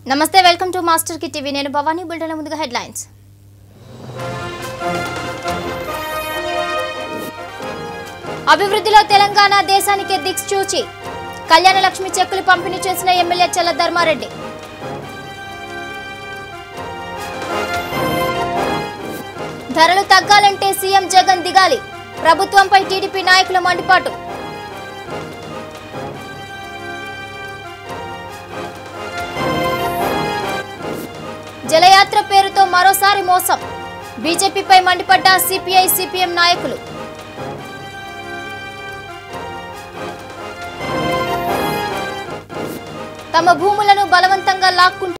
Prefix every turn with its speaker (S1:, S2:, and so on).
S1: నమస్తే welcome to Master Key TV నేను Bhavani bulletin ముందుగా హెడ్లైన్స్ అభివృద్ధిలో తెలంగాణ దేశానికే దిక్సూచి కళ్యాణ లక్ష్మి చెక్కులు పంపిణీ చేసిన ఎమ్మెల్యే చల్ల ధర్మారెడ్డి ధరలు తగ్గాలంటే సీఎం జగన్ దిగాలి ప్రభుత్వంపై టీడీపీ నాయకుల మండిపాటు జలయాత్ర పేరుతో మరోసారి మోసం బీజేపీపై మండిపడ్డ సిపిఐ సిపిఎం నాయకులు తమ భూములను బలవంతంగా లాక్కుంటూ